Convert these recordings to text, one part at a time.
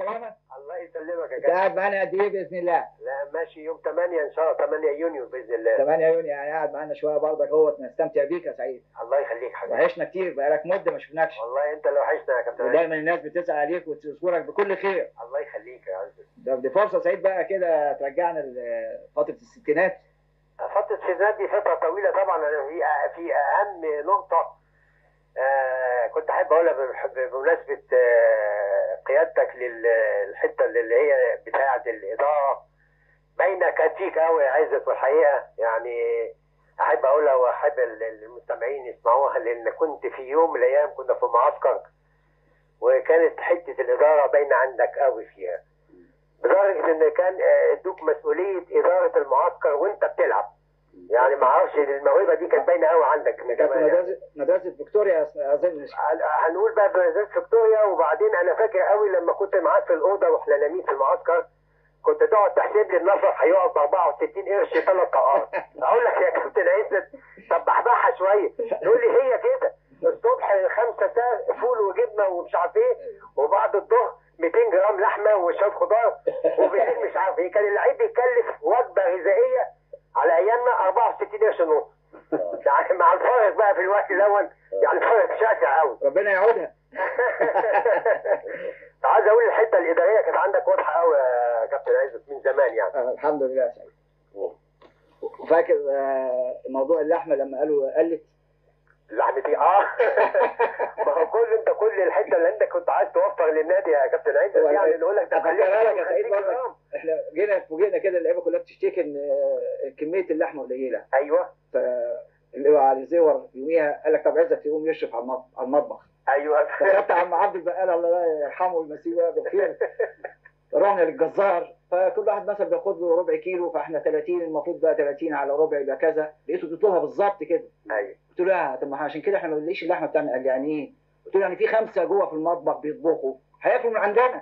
سلامه الله يسلمك يا انت كابتن قاعد معانا قد ايه باذن الله لا ماشي يوم 8 ان شاء الله 8 يونيو باذن الله 8 يونيو يعني قاعد معانا شويه برضك اهوت نستمتع بيك يا سعيد الله يخليك حبيبي وحشنا كتير بقالك مده ما شفناكش والله انت اللي وحشنا يا كابتن عزت. ودايما الناس بتسال عليك وتذكرك بكل خير الله يخليك يا عزت ده دي فرصه سعيد بقى كده ترجعنا لفتره الستينات فترة الستينات دي فترة طويلة طبعا أنا في في أهم نقطة آه كنت أحب أقولها بمح- بمناسبة آه قيادتك للحتة اللي هي بتاعة الإدارة باينة كانت فيك قوي يا عزت والحقيقة يعني أحب أقولها وأحب ال- المستمعين يسمعوها لأن كنت في يوم من الأيام كنا في معسكر وكانت حتة الإدارة باينة عندك قوي فيها لدرجة إن كان آه، ادوك مسؤولية إدارة المعسكر وأنت بتلعب يعني ما اعرفش الموهبه دي كانت باينه قوي عندك من كانت في زمان يعني. مدرسه مدرسه فيكتوريا اظن هن- هنقول بقى بمدرسه فيكتوريا وبعدين انا فاكر قوي لما كنت معاك في الاوضه واحنا نايمين في المعسكر كنت تقعد تحسب لي النفر هيقعد ب 64 قرش ثلاث دقائق اقول لك يا كابتن عزت طب بحبحها شويه تقول لي هي كده الصبح خمسه ساعة فول وجبنه ومش عارف ايه وبعد الظهر 200 جرام لحمه وشويه خضار وبالليل مش عارف ايه كان اللعيب بيكلف وجبه غذائيه على ايامنا 64 قرش ونص يعني مع الفارق بقى في الوقت الاول يعني فرق شاسع قوي ربنا يعودها عايز اقول الحته الاداريه كانت عندك واضحه قوي يا كابتن عزت من زمان يعني آه، الحمد لله يا سعيد وفاكر آه، موضوع اللحمه لما قالوا قلت اللحم دي اه ما هو كل انت كل الحته اللي انت كنت عايز توفر للنادي يا كابتن عزت هو يعني نقول لك ده أفكرها لك يا سعيد 50 برضك. جرام. احنا جينا فوجئنا كده اللعيبه كلها بتشتكي ان آه، كميه اللحمه قليله ايوه فاللي هو علي زور يوميها قال لك طب عزت يقوم يشرف على المط- على المطبخ ايوه فخدت عم عبد البقال الله يرحمه ويمسيه بقى بالخير رحنا للجزار فكل واحد مثلا بياخد له ربع كيلو فاحنا 30 المفروض بقى 30 على ربع يبقى كذا لقيته بيطلبها بالظبط كده ايوه قلت له لا طب ما عشان كده احنا ما بنلاقيش اللحمه بتاعنا قال لي يعني ايه؟ قلت له يعني في خمسه جوه في المطبخ بيطبخوا هياكلوا من عندنا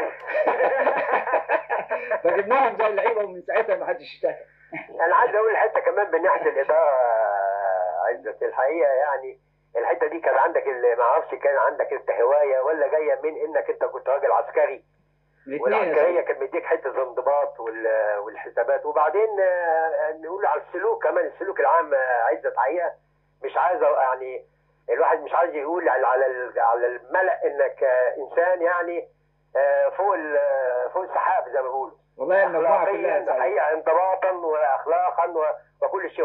فجبناهم زي اللعيبه ومن ساعتها ما حدش اشتكى انا عايز اقول حته كمان من ناحيه الاداره عزت الحقيقه يعني الحته دي كان عندك اللي ما اعرفش كان عندك انت هوايه ولا جايه من انك انت كنت راجل عسكري الاثنين يا والعسكريه سيدي. كان مديك حته الانضباط وال- والحسابات وبعدين آه، نقول على السلوك كمان السلوك العام آه، عزت حقيقه مش عايز أ- يعني الواحد مش عايز يقول على على ال- على الملأ انك آه، انسان يعني آه، فوق ال- فوق السحاب زي ما بيقولوا والله المجموعه كلها يا اخلاقيا سعيد. حقيقه انضباطا واخلاقا و- وكل شيء